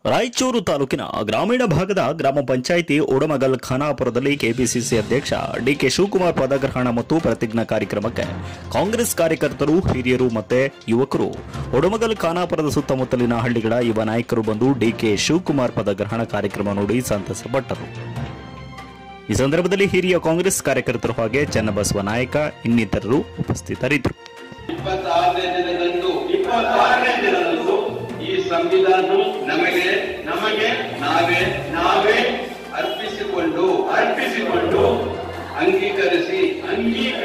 ರಾಯಚೂರು ತಾಲೂಕಿನ ಗ್ರಾಮೀಣ ಭಾಗದ ಗ್ರಾಮ ಪಂಚಾಯಿತಿ ಉಡಮಗಲ್ ಖಾನಾಪುರದಲ್ಲಿ ಕೆಪಿಸಿಸಿ ಅಧ್ಯಕ್ಷ ಡಿಕೆ ಶಿವಕುಮಾರ್ ಪದಗ್ರಹಣ ಮತ್ತು ಪ್ರತಿಜ್ಞಾ ಕಾರ್ಯಕ್ರಮಕ್ಕೆ ಕಾಂಗ್ರೆಸ್ ಕಾರ್ಯಕರ್ತರು ಹಿರಿಯರು ಮತ್ತೆ ಯುವಕರು ಉಡಮಗಲ್ ಖಾನಾಪುರದ ಸುತ್ತಮುತ್ತಲಿನ ಹಳ್ಳಿಗಳ ಯುವ ನಾಯಕರು ಬಂದು ಡಿಕೆ ಶಿವಕುಮಾರ್ ಪದಗ್ರಹಣ ಕಾರ್ಯಕ್ರಮ ನೋಡಿ ಸಂತಸಪಟ್ಟರು ಈ ಸಂದರ್ಭದಲ್ಲಿ ಹಿರಿಯ ಕಾಂಗ್ರೆಸ್ ಕಾರ್ಯಕರ್ತರು ಹಾಗೆ ಚನ್ನಬಸವ ನಾಯಕ ಇನ್ನಿತರರು ಉಪಸ್ಥಿತರಿದ್ದರು ಇಪ್ಪತ್ತಾರನೇ ದಿನದಂದು ಇಪ್ಪತ್ತಾರನೇ ದಿನದಂದು ಈ ಸಂವಿಧಾನ ನಮಗೆ ನಮಗೆ ನಾವೇ ನಾವೇ ಅರ್ಪಿಸಿಕೊಂಡು ಅರ್ಪಿಸಿಕೊಂಡು ಅಂಗೀಕರಿಸಿ ಅಂಗೀಕರಿಸಿ